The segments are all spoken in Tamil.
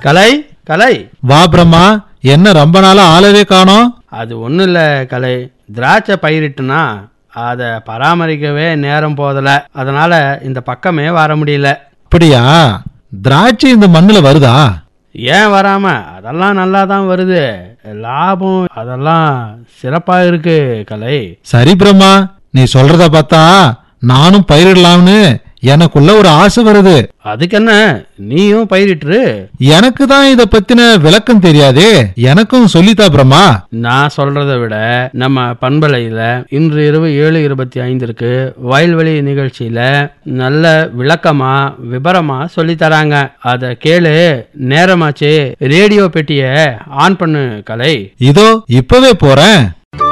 கலை கலை வா பிரம்மா என்ன ரொம்ப நாளா ஆளவே காணோம் அது ஒன்றும் இல்லை கலை திராட்சை பயிரிட்டுனா அதை பராமரிக்கவே நேரம் போதல அதனால இந்த பக்கமே வர முடியல அப்படியா திராட்சை இந்த மண்ணுல வருதா ஏன் வராம அதெல்லாம் நல்லா தான் வருது லாபம் அதெல்லாம் சிறப்பாக இருக்கு கலை சரி பிரம்மா நீ சொல்றத பார்த்தா நானும் பயிரிடலாம்னு எனக்குள்ள ஒரு ஆசை வருது அதுக்கு என்ன நீயும் பயிரிட்டுரு எனக்கு தான் இத பத்தின விளக்கம் தெரியாதே எனக்கும் சொல்லித்தா பிரம்மா நான் சொல்றதை விட நம்ம பண்பலையில இன்று இரவு ஏழு இருபத்தி ஐந்திற்கு வயல்வெளி நிகழ்ச்சியில நல்ல விளக்கமா விபரமா சொல்லி தராங்க அத கேளு நேரமாச்சு ரேடியோ பெட்டிய ஆன் பண்ணு கலை இதோ இப்பவே போறேன்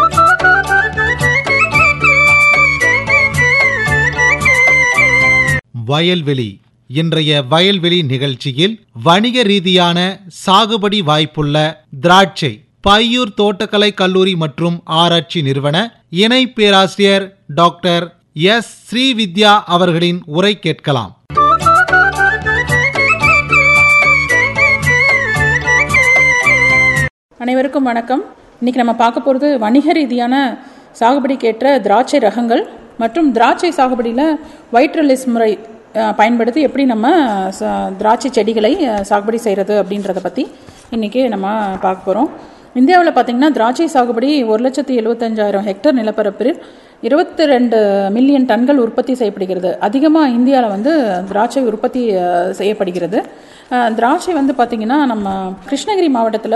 வயல்வெளி இன்றைய வயல்வெளி நிகழ்ச்சியில் வணிக ரீதியான சாகுபடி வாய்ப்புள்ள திராட்சை பையூர் தோட்டக்கலை கல்லூரி மற்றும் ஆராய்ச்சி நிறுவன இணை பேராசிரியர் டாக்டர் எஸ் ஸ்ரீவித்யா அவர்களின் உரை கேட்கலாம் அனைவருக்கும் வணக்கம் இன்னைக்கு நம்ம பார்க்க போகிறது வணிக ரீதியான சாகுபடிக்கேற்ற திராட்சை ரகங்கள் மற்றும் திராட்சை சாகுபடியில் வைட்ரலிஸ் முறை அஹ், பயன்படுத்தி எப்படி நம்ம ச- திராட்சை செடிகளை அஹ், சாகுபடி செய்கிறது அப்படின்றத பற்றி இன்றைக்கி நம்ம பார்க்க போகிறோம் இந்தியாவில் பார்த்திங்கன்னா திராட்சை சாகுபடி ஒரு லட்சத்தி எழுபத்தஞ்சாயிரம் ஹெக்டர் நிலப்பரப்பில் இருபத்தி ரெண்டு மில்லியன் டன்கள் உற்பத்தி செய்யப்படுகிறது அதிகமாக இந்தியாவில் வந்து திராட்சை உற்பத்தி அஹ், செய்யப்படுகிறது அஹ், திராட்சை வந்து பார்த்திங்கன்னா நம்ம கிருஷ்ணகிரி மாவட்டத்தில்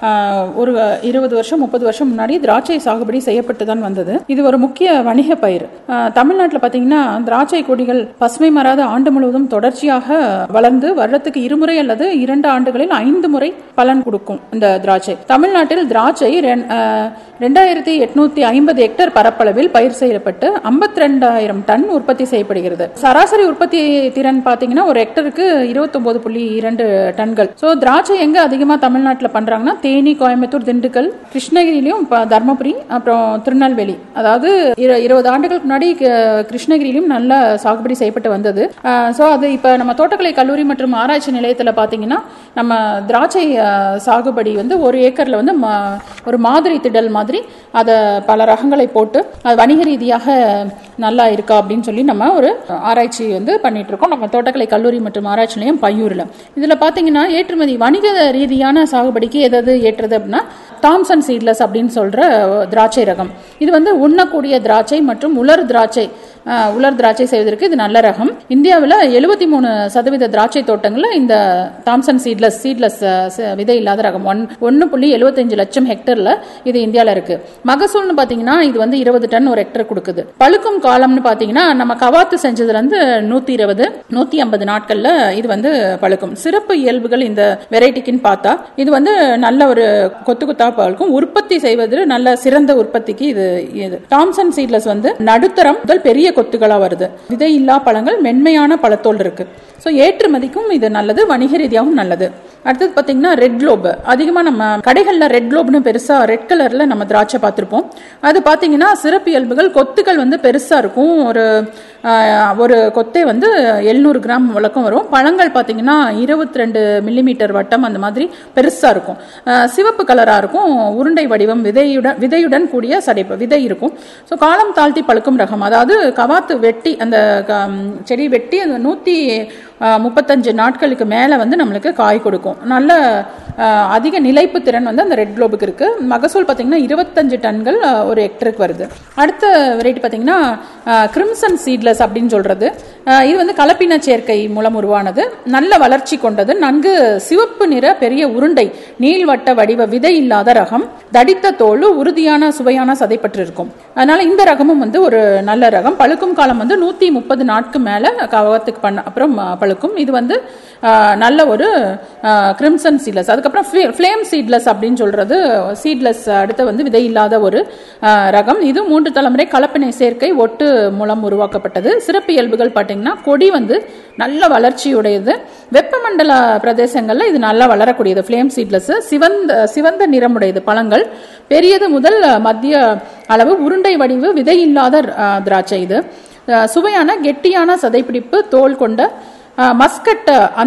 ஒரு இருபது வருஷம் முப்பது வருஷம் முன்னாடி திராட்சை சாகுபடி செய்யப்பட்டு தான் வந்தது இது ஒரு முக்கிய வணிக பயிர் தமிழ்நாட்டில் பார்த்தீங்கன்னா திராட்சை கொடிகள் பசுமை மாறாத ஆண்டு முழுவதும் தொடர்ச்சியாக வளர்ந்து வருடத்துக்கு இருமுறை அல்லது இரண்டு ஆண்டுகளில் ஐந்து முறை பலன் கொடுக்கும் இந்த திராட்சை தமிழ்நாட்டில் திராட்சை ரெண்- அஹ், ரெண்டாயிரத்தி எட்நூத்தி ஐம்பது ஹெக்டேர் பரப்பளவில் பயிர் செய்யப்பட்டு ஐம்பத்தி ரெண்டாயிரம் டன் உற்பத்தி செய்யப்படுகிறது சராசரி உற்பத்தி திறன் பார்த்தீங்கன்னா ஒரு ஹெக்டருக்கு இருபத்தொன்பது புள்ளி இரண்டு டன்கள் ஸோ திராட்சை எங்க அதிகமா தமிழ்நாட்டில் பண்றாங்கன்னா தேனி கோயம்புத்தூர் திண்டுக்கல் கிருஷ்ணகிரியிலையும் ப- தர்மபுரி அப்புறம் திருநெல்வேலி அதாவது இரு- இருபது ஆண்டுகளுக்கு முன்னாடி க- கிருஷ்ணகிரியிலும் நல்ல சாகுபடி செய்யப்பட்டு வந்தது ஸோ அது இப்போ நம்ம தோட்டக்கலை கல்லூரி மற்றும் ஆராய்ச்சி நிலையத்தில் பார்த்தீங்கன்னா நம்ம திராட்சை அஹ், சாகுபடி வந்து ஒரு ஏக்கர்ல வந்து ம- ஒரு மாதிரி திடல் மாதிரி அதை பல ரகங்களை போட்டு அது வணிக ரீதியாக நல்லா இருக்கா அப்படின்னு சொல்லி நம்ம ஒரு ஆராய்ச்சி வந்து பண்ணிட்டு இருக்கோம் நம்ம தோட்டக்கலை கல்லூரி மற்றும் ஆராய்ச்சி நிலையம் பையூரில் இதில் பார்த்தீங்கன்னா ஏற்றுமதி வணிக ரீதியான சாகுபடிக்கு எதாவது ஏற்றது அப்படின்னா தாம்சன் சீட்லஸ் அப்படின்னு சொல்ற திராட்சை ரகம் இது வந்து உண்ணக்கூடிய திராட்சை மற்றும் உலர் திராட்சை அஹ், உலர் திராட்சை செய்வதற்கு இது நல்ல ரகம் இந்தியாவில் எழுபத்தி மூணு சதவீத திராட்சை தோட்டங்களில் இந்த தாம்சன் சீட்லஸ் சீட்லஸ் விதை இல்லாத ரகம் ஒன் ஒன்று புள்ளி எழுபத்தஞ்சு லட்சம் ஹெக்டர்ல இது இந்தியாவில் இருக்கு மகசூல்னு பார்த்தீங்கன்னா இது வந்து இருபது டன் ஒரு ஹெக்டர் கொடுக்குது பழுக்கும் காலம்னு பார்த்தீங்கன்னா நம்ம கவாத்து செஞ்சதுல இருந்து நூத்தி இருபது நூத்தி ஐம்பது நாட்கள்ல இது வந்து பழுக்கும் சிறப்பு இயல்புகள் இந்த வெரைட்டிக்குன்னு பார்த்தா இது வந்து நல்ல ஒரு கொத்து கொத்தா பழுக்கும் உற்பத்தி செய்வதில் நல்ல சிறந்த உற்பத்திக்கு இது இது டாம்சன் சீட்லஸ் வந்து நடுத்தரம் முதல் பெரிய கொத்துகளா வருது விதை இல்லா பழங்கள் மென்மையான பழத்தோல் இருக்கு ஸோ ஏற்றுமதிக்கும் இது நல்லது வணிக ரீதியாகவும் நல்லது அடுத்தது பார்த்தீங்கன்னா ரெட் குளோப் அதிகமாக நம்ம கடைகளில் ரெட் குளோப்னு பெருசாக ரெட் கலரில் நம்ம திராட்சை பார்த்துருப்போம் அது பார்த்தீங்கன்னா சிறப்பியல்புகள் கொத்துக்கள் வந்து பெருசாக இருக்கும் ஒரு ஆஹ், ஒரு கொத்தே வந்து எழுநூறு கிராம் வழக்கம் வரும் பழங்கள் பார்த்தீங்கன்னா இருபத்தி ரெண்டு மில்லிமீட்டர் வட்டம் அந்த மாதிரி பெருசாக இருக்கும் ஆஹ், சிவப்பு கலராக இருக்கும் உருண்டை வடிவம் விதையுடன் விதையுடன் கூடிய சடைப்பு விதை இருக்கும் ஸோ காலம் தாழ்த்தி பழுக்கும் ரகம் அதாவது கவாத்து வெட்டி அந்த க- செடி வெட்டி அந்த நூற்றி முப்பத்தஞ்சு நாட்களுக்கு மேலே வந்து நம்மளுக்கு காய் கொடுக்கும் நல்ல ஆஹ், அதிக நிலைப்பு திறன் வந்து அந்த ரெட் குளோபுக்கு இருக்கு மகசூல் பார்த்தீங்கன்னா இருபத்தஞ்சு டன்கள் ஆஹ், ஒரு ஹெக்டருக்கு வருது அடுத்த வெரைட்டி பார்த்தீங்கன்னா கிரிம்சன் சீட்லஸ் அப்படின்னு சொல்றது ஆஹ், இது வந்து கலப்பின சேர்க்கை மூலம் உருவானது நல்ல வளர்ச்சி கொண்டது நன்கு சிவப்பு நிற பெரிய உருண்டை நீள்வட்ட வடிவ விதை இல்லாத ரகம் தடித்த தோல் உறுதியான சுவையான சதைப்பற்று இருக்கும் அதனால இந்த ரகமும் வந்து ஒரு நல்ல ரகம் பழுக்கும் காலம் வந்து நூத்தி முப்பது நாட்கு மேல கவகத்துக்கு பண்ண அப்புறம் ஆ, பழுக்கும் இது வந்து ஆ, நல்ல ஒரு கிரிம்சன் சீட்லஸ் அதுக்கப்புறம் ஃப்ளேம் சீட்லஸ் அப்படின்னு சொல்றது சீட்லஸ் அடுத்து வந்து விதை இல்லாத ஒரு ஆ, ரகம் இது மூன்று தலைமுறை கலப்பினை சேர்க்கை ஒட்டு மூலம் உருவாக்கப்பட்டது சிறப்பு இயல்புகள் பார்த்தீங்கன்னா கொடி வந்து நல்ல வளர்ச்சியுடையது வெப்பமண்டல பிரதேசங்கள்ல இது நல்லா வளரக்கூடியது ஃப்ளேம் சீட்லஸ் சிவந்த சிவந்த நிறமுடையது பழங்கள் பெரியது முதல் மத்திய அளவு உருண்டை வடிவு விதை இல்லாத ஆ, திராட்சை இது ஆ, சுவையான கெட்டியான சதைப்பிடிப்பு தோல் கொண்ட ஆ, மஸ்கட்